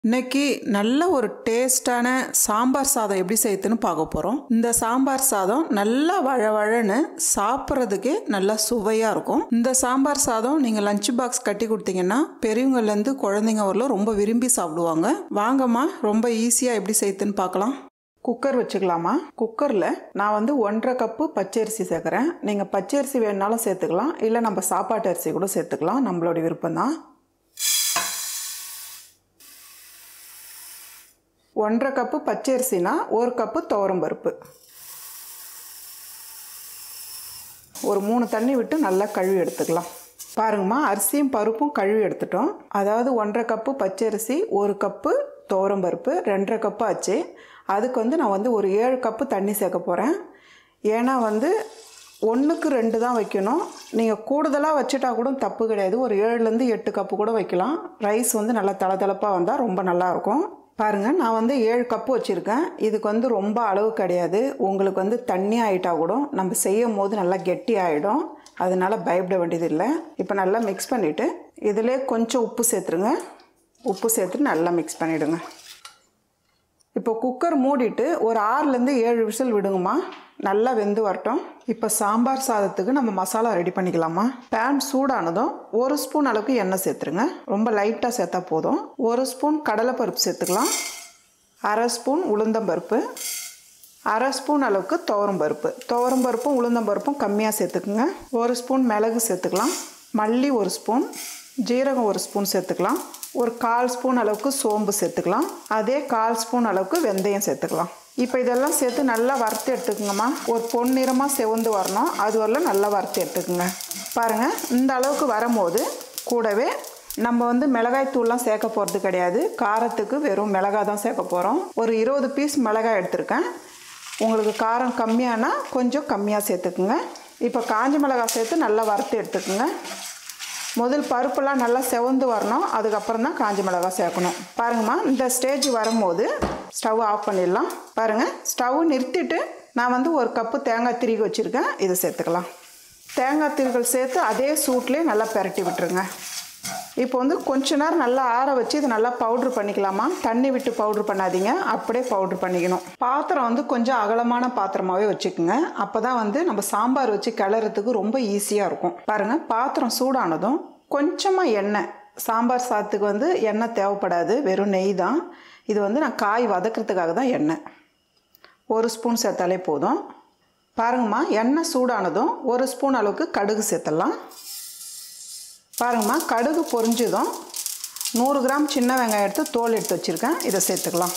இன்னைக்கு நல்ல ஒரு டேஸ்டான சாம்பார் சாதம் எப்படி செய்யுதுன்னு பார்க்க போகிறோம் இந்த சாம்பார் சாதம் நல்லா வழவழன்னு சாப்பிட்றதுக்கே நல்லா சுவையாக இருக்கும் இந்த சாம்பார் சாதம் நீங்கள் லஞ்ச் பாக்ஸ் கட்டி கொடுத்தீங்கன்னா பெரியவங்கலேருந்து குழந்தைங்க வரலாம் ரொம்ப விரும்பி சாப்பிடுவாங்க வாங்கம்மா ரொம்ப ஈஸியாக எப்படி செய்யுதுன்னு பார்க்கலாம் குக்கர் வச்சுக்கலாமா குக்கரில் நான் வந்து ஒன்றரை கப்பு பச்சரிசி சேர்க்குறேன் நீங்கள் பச்சரிசி வேணுனாலும் சேர்த்துக்கலாம் இல்லை நம்ம சாப்பாட்டு அரிசி கூட சேர்த்துக்கலாம் நம்மளோட விருப்பம் ஒன்றரை கப்பு பச்சரிசினா ஒரு கப்பு துவரம் பருப்பு ஒரு மூணு தண்ணி விட்டு நல்லா கழுவி எடுத்துக்கலாம் பாருங்கம்மா அரிசியும் பருப்பும் கழுவி எடுத்துட்டோம் அதாவது ஒன்றரை கப்பு பச்சரிசி ஒரு கப்பு துவரம் பருப்பு ரெண்டரை கப்பு ஆச்சு அதுக்கு வந்து நான் வந்து ஒரு ஏழு கப்பு தண்ணி சேர்க்க போகிறேன் ஏன்னா வந்து ஒன்றுக்கு ரெண்டு தான் வைக்கணும் நீங்கள் கூடுதலாக வச்சுட்டா கூட தப்பு கிடையாது ஒரு ஏழுலேருந்து எட்டு கப்பு கூட வைக்கலாம் ரைஸ் வந்து நல்லா தளதளப்பாக வந்தால் ரொம்ப நல்லாயிருக்கும் பாருங்கள் நான் வந்து ஏழு கப்பு வச்சுருக்கேன் இதுக்கு வந்து ரொம்ப அளவு கிடையாது உங்களுக்கு வந்து தண்ணி ஆகிட்டா கூட நம்ம செய்யும் போது நல்லா கெட்டி ஆகிடும் அதனால் பயப்பட வேண்டியதில்லை இப்போ நல்லா மிக்ஸ் பண்ணிவிட்டு இதிலே கொஞ்சம் உப்பு சேர்த்துருங்க உப்பு சேர்த்துட்டு நல்லா மிக்ஸ் பண்ணிவிடுங்க இப்போ குக்கர் மூடிட்டு ஒரு ஆறுலேருந்து ஏழு விசில் விடுங்கம்மா நல்லா வெந்து வரட்டும் இப்போ சாம்பார் சாதத்துக்கு நம்ம மசாலா ரெடி பண்ணிக்கலாமா பேன் சூடானதும் ஒரு ஸ்பூன் அளவுக்கு எண்ணெய் சேர்த்துருங்க ரொம்ப லைட்டாக சேர்த்தா போதும் ஒரு ஸ்பூன் கடலைப்பருப்பு சேர்த்துக்கலாம் அரை ஸ்பூன் உளுந்தம்பருப்பு அரை ஸ்பூன் அளவுக்கு துவரம் பருப்பு துவரம் பருப்பும் உளுந்தம் பருப்பும் கம்மியாக சேர்த்துக்குங்க ஒரு ஸ்பூன் மிளகு சேர்த்துக்கலாம் மல்லி ஒரு ஸ்பூன் ஜீரகம் ஒரு ஸ்பூன் சேர்த்துக்கலாம் ஒரு கால் ஸ்பூன் அளவுக்கு சோம்பு சேர்த்துக்கலாம் அதே கால் ஸ்பூன் அளவுக்கு வெந்தயம் சேர்த்துக்கலாம் இப்போ இதெல்லாம் சேர்த்து நல்லா வறுத்து எடுத்துக்கோங்கம்மா ஒரு பொன்னிறமாக செவந்து வரணும் அது வரலாம் நல்லா வறுத்து எடுத்துக்கோங்க பாருங்கள் இந்த அளவுக்கு வரும்போது கூடவே நம்ம வந்து மிளகாய் தூள்லாம் சேர்க்க போகிறது கிடையாது காரத்துக்கு வெறும் மிளகாய் தான் சேர்க்க போகிறோம் ஒரு இருபது பீஸ் மிளகாய் எடுத்திருக்கேன் உங்களுக்கு காரம் கம்மியானா கொஞ்சம் கம்மியாக சேர்த்துக்குங்க இப்போ காஞ்ச மிளகாய் சேர்த்து நல்லா வறுத்து எடுத்துக்குங்க முதல் பருப்பெல்லாம் நல்லா செவந்து வரணும் அதுக்கப்புறம் தான் காஞ்ச மிளகாய் சேர்க்கணும் பாருங்கம்மா இந்த ஸ்டேஜ் வரும்போது ஸ்டவ் ஆஃப் பண்ணிடலாம் பாருங்கள் ஸ்டவ் நிறுத்திட்டு நான் வந்து ஒரு கப்பு தேங்காய் திருகி வச்சுருக்கேன் இதை சேர்த்துக்கலாம் தேங்காய் திருகல் சேர்த்து அதே சூட்லேயே நல்லா பெரட்டி விட்டுருங்க இப்போ வந்து கொஞ்ச நேரம் நல்லா ஆற வச்சு இதை நல்லா பவுட்ரு பண்ணிக்கலாமா தண்ணி விட்டு பவுட்ரு பண்ணாதீங்க அப்படியே பவுட்ரு பண்ணிக்கணும் பாத்திரம் வந்து கொஞ்சம் அகலமான பாத்திரமாகவே வச்சுக்கோங்க அப்போ தான் வந்து நம்ம சாம்பார் வச்சு கிளறதுக்கு ரொம்ப ஈஸியாக இருக்கும் பாருங்கள் பாத்திரம் சூடானதும் கொஞ்சமாக எண்ணெய் சாம்பார் சாதத்துக்கு வந்து எண்ணெய் தேவைப்படாது வெறும் நெய் தான் இது வந்து நான் காய் வதக்கிறதுக்காக தான் எண்ணெய் ஒரு ஸ்பூன் சேர்த்தாலே போதும் பாருங்கம்மா எண்ணெய் சூடானதும் ஒரு ஸ்பூன் அளவுக்கு கடுகு சேர்த்துடலாம் பாருங்கம்மா கடுகு பொரிஞ்சதும் நூறு கிராம் சின்ன வெங்காயம் எடுத்து தோல் எடுத்து வச்சுருக்கேன் இதை சேர்த்துக்கலாம்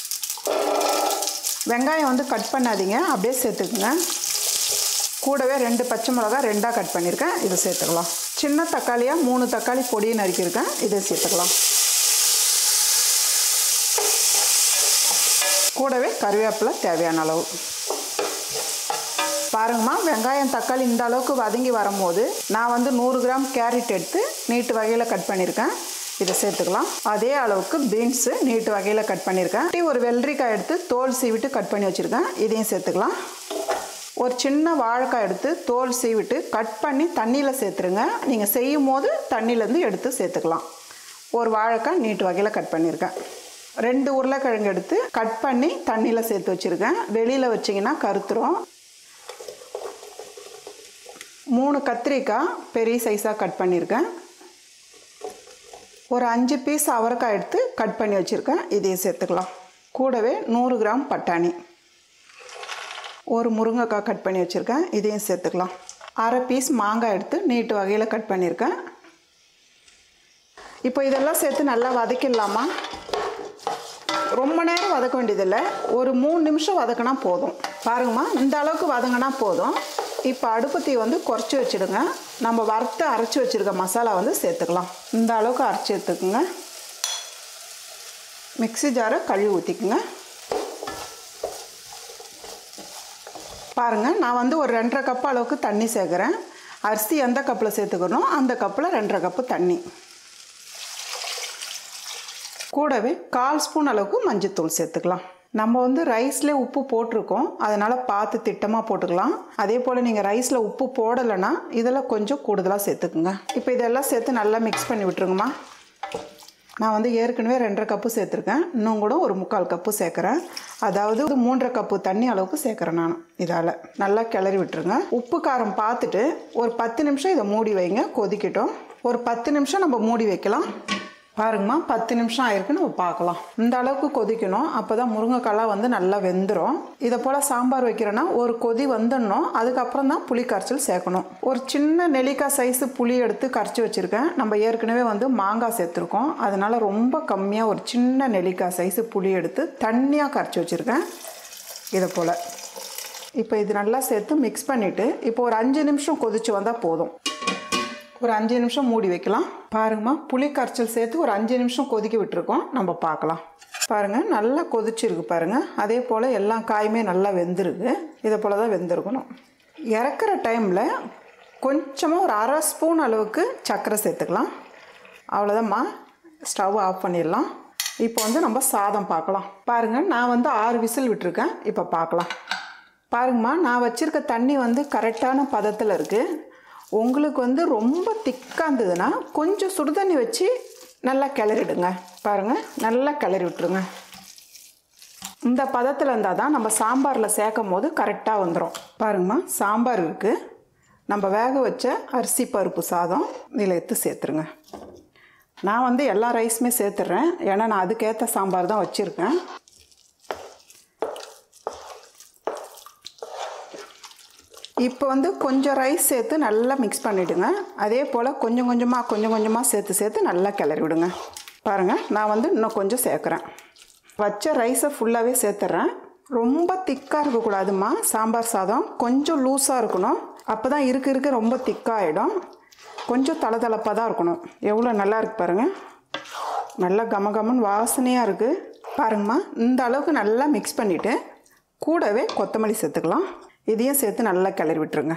வெங்காயம் வந்து கட் பண்ணாதீங்க அப்படியே சேர்த்துக்குங்க கூடவே ரெண்டு பச்சை மிளகா ரெண்டாக கட் பண்ணியிருக்கேன் இதை சேர்த்துக்கலாம் சின்ன தக்காளியாக மூணு தக்காளி பொடியை நறுக்கியிருக்கேன் இதை சேர்த்துக்கலாம் கூடவே கருவேப்பிலை தேவையான அளவு பாருங்கம்மா வெங்காயம் தக்காளி இந்த அளவுக்கு வதங்கி வரும்போது நான் வந்து நூறு கிராம் கேரட் எடுத்து நீட்டு வகையில் கட் பண்ணியிருக்கேன் இதை சேர்த்துக்கலாம் அதே அளவுக்கு பீன்ஸு நீட்டு வகையில் கட் பண்ணியிருக்கேன் ஒரு வெள்ளரிக்காய் எடுத்து தோல் சீவிட்டு கட் பண்ணி வச்சுருக்கேன் இதையும் சேர்த்துக்கலாம் ஒரு சின்ன வாழைக்காய் எடுத்து தோல் சீவிட்டு கட் பண்ணி தண்ணியில் சேர்த்துருங்க நீங்கள் செய்யும் போது தண்ணியிலேருந்து எடுத்து சேர்த்துக்கலாம் ஒரு வாழைக்காய் நீட்டு வகையில் கட் பண்ணியிருக்கேன் ரெண்டு உருளைக்கிழங்கு எடுத்து கட் பண்ணி தண்ணியில் சேர்த்து வச்சுருக்கேன் வெளியில் வச்சிங்கன்னா கருத்துரும் மூணு கத்திரிக்காய் பெரிய சைஸாக கட் பண்ணியிருக்கேன் ஒரு அஞ்சு பீஸ் அவரைக்காய் எடுத்து கட் பண்ணி வச்சுருக்கேன் இதையும் சேர்த்துக்கலாம் கூடவே நூறு கிராம் பட்டாணி ஒரு முருங்கைக்காய் கட் பண்ணி வச்சுருக்கேன் இதையும் சேர்த்துக்கலாம் அரை பீஸ் மாங்காய் எடுத்து நீட்டு வகையில் கட் பண்ணியிருக்கேன் இப்போ இதெல்லாம் சேர்த்து நல்லா வதக்கிடலாமா ரொம்ப நேரம் வதக்க வேண்டியதில்லை ஒரு மூணு நிமிஷம் வதக்கினா போதும் பாருங்கம்மா இந்த அளவுக்கு வதங்கினா போதும் இப்போ அடுப்பு தீ வந்து குறைச்சி வச்சுடுங்க நம்ம வறுத்து அரைச்சி வச்சுருக்க மசாலா வந்து சேர்த்துக்கலாம் இந்த அளவுக்கு அரைச்சி எடுத்துக்குங்க மிக்சி ஜாரை கழுவி ஊற்றிக்குங்க பாருங்கள் நான் வந்து ஒரு ரெண்டரை கப் அளவுக்கு தண்ணி சேர்க்குறேன் அரிசி எந்த கப்பில் சேர்த்துக்கணும் அந்த கப்பில் ரெண்டரை கப்பு தண்ணி கூடவே கால் ஸ்பூன் அளவுக்கு மஞ்சத்தூள் சேர்த்துக்கலாம் நம்ம வந்து ரைஸ்லேயே உப்பு போட்டிருக்கோம் அதனால் பார்த்து திட்டமாக போட்டுக்கலாம் அதே போல் நீங்கள் ரைஸில் உப்பு போடலைன்னா இதெல்லாம் கொஞ்சம் கூடுதலாக சேர்த்துக்குங்க இப்போ இதெல்லாம் சேர்த்து நல்லா மிக்ஸ் பண்ணி விட்டுருங்கம்மா நான் வந்து ஏற்கனவே ரெண்டரை கப்பு சேர்த்துருக்கேன் இன்னும் கூட ஒரு முக்கால் கப்பு சேர்க்குறேன் அதாவது ஒரு மூன்றரை கப்பு தண்ணி அளவுக்கு சேர்க்குறேன் நான் இதால் நல்லா கிளறி விட்டுருங்க உப்பு காரம் பார்த்துட்டு ஒரு பத்து நிமிஷம் இதை மூடி வைங்க கொதிக்கட்டும் ஒரு பத்து நிமிஷம் நம்ம மூடி வைக்கலாம் பாருங்கம்மா பத்து நிமிஷம் ஆயிருக்கு நம்ம பார்க்கலாம் இந்த அளவுக்கு கொதிக்கணும் அப்போ தான் முருங்கைக்காலாம் வந்து நல்லா வெந்துடும் இதை போல் சாம்பார் வைக்கிறோன்னா ஒரு கொதி வந்துடணும் அதுக்கப்புறம் தான் புளி கரைச்சல் சேர்க்கணும் ஒரு சின்ன நெல்லிக்காய் சைஸு புளி எடுத்து கரைச்சி வச்சுருக்கேன் நம்ம ஏற்கனவே வந்து மாங்காய் சேர்த்துருக்கோம் அதனால் ரொம்ப கம்மியாக ஒரு சின்ன நெல்லிக்காய் சைஸு புளி எடுத்து தண்ணியாக கரைச்சி வச்சுருக்கேன் இதை போல் இப்போ இது நல்லா சேர்த்து மிக்ஸ் பண்ணிவிட்டு இப்போ ஒரு அஞ்சு நிமிஷம் கொதிச்சு வந்தால் போதும் ஒரு அஞ்சு நிமிஷம் மூடி வைக்கலாம் பாருங்கம்மா புளி கரைச்சல் சேர்த்து ஒரு அஞ்சு நிமிஷம் கொதிக்க விட்டுருக்கோம் நம்ம பார்க்கலாம் பாருங்கள் நல்லா கொதிச்சிருக்கு பாருங்கள் அதே போல் எல்லா காயுமே நல்லா வெந்திருக்கு இதை போல் தான் வெந்திருக்கணும் இறக்குற டைமில் கொஞ்சமாக ஒரு அரை ஸ்பூன் அளவுக்கு சர்க்கரை சேர்த்துக்கலாம் அவ்வளோதாம்மா ஸ்டவ் ஆஃப் பண்ணிடலாம் இப்போ வந்து நம்ம சாதம் பார்க்கலாம் பாருங்கள் நான் வந்து ஆறு விசில் விட்டுருக்கேன் இப்போ பார்க்கலாம் பாருங்கம்மா நான் வச்சுருக்க தண்ணி வந்து கரெக்டான பதத்தில் இருக்குது உங்களுக்கு வந்து ரொம்ப திக்காக இருந்ததுன்னா கொஞ்சம் சுடுதண்ணி வச்சு நல்லா கிளறிடுங்க பாருங்கள் நல்லா கிளறி விட்டுருங்க இந்த பதத்தில் இருந்தால் தான் நம்ம சாம்பாரில் சேர்க்கும் போது கரெக்டாக வந்துடும் பாருங்கம்மா சாம்பார் இருக்குது நம்ம வேக வச்ச அரிசி பருப்பு சாதம் இதில் எடுத்து சேர்த்துருங்க நான் வந்து எல்லா ரைஸுமே சேர்த்துட்றேன் ஏன்னா நான் அதுக்கேற்ற சாம்பார் தான் வச்சுருக்கேன் இப்போ வந்து கொஞ்சம் ரைஸ் சேர்த்து நல்லா மிக்ஸ் பண்ணிவிடுங்க அதே போல் கொஞ்சம் கொஞ்சமாக கொஞ்சம் கொஞ்சமாக சேர்த்து சேர்த்து நல்லா கிளறி விடுங்க பாருங்கள் நான் வந்து இன்னும் கொஞ்சம் சேர்க்குறேன் வச்ச ரைஸை ஃபுல்லாகவே சேர்த்துட்றேன் ரொம்ப திக்காக இருக்கக்கூடாதுமா சாம்பார் சாதம் கொஞ்சம் லூஸாக இருக்கணும் அப்போ தான் இருக்க இருக்க ரொம்ப திக்காகிடும் கொஞ்சம் தளதளப்பாக தான் இருக்கணும் எவ்வளோ நல்லா இருக்கு பாருங்கள் நல்லா கம கமன்னு வாசனையாக இருக்குது பாருங்கம்மா இந்த அளவுக்கு நல்லா மிக்ஸ் பண்ணிவிட்டு கூடவே கொத்தமல்லி சேர்த்துக்கலாம் இதையும் சேர்த்து நல்லா கிளறி விட்டுருங்க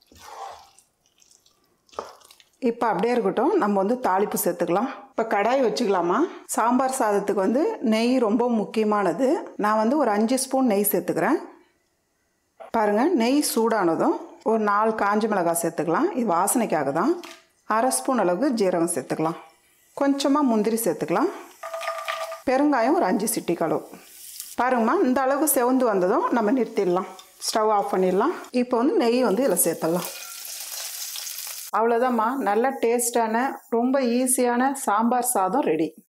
இப்போ அப்படியே இருக்கட்டும் நம்ம வந்து தாளிப்பு சேர்த்துக்கலாம் இப்போ கடாய் வச்சுக்கலாமா சாம்பார் சாதத்துக்கு வந்து நெய் ரொம்ப முக்கியமானது நான் வந்து ஒரு அஞ்சு ஸ்பூன் நெய் சேர்த்துக்கிறேன் பாருங்கள் நெய் சூடானதும் ஒரு நாலு காஞ்ச மிளகாய் சேர்த்துக்கலாம் இது வாசனைக்காக தான் அரை ஸ்பூன் அளவுக்கு ஜீரகம் சேர்த்துக்கலாம் கொஞ்சமாக முந்திரி சேர்த்துக்கலாம் பெருங்காயம் ஒரு அஞ்சு சிட்டி கழுவு பாருங்கம்மா இந்த அளவுக்கு செவந்து வந்ததும் நம்ம நிறுத்திடலாம் ஸ்டவ் ஆஃப் பண்ணிடலாம் இப்போ வந்து நெய் வந்து இதில் சேர்த்துடலாம் அவ்வளோதாம்மா நல்ல டேஸ்டான ரொம்ப ஈஸியான சாம்பார் சாதம் ரெடி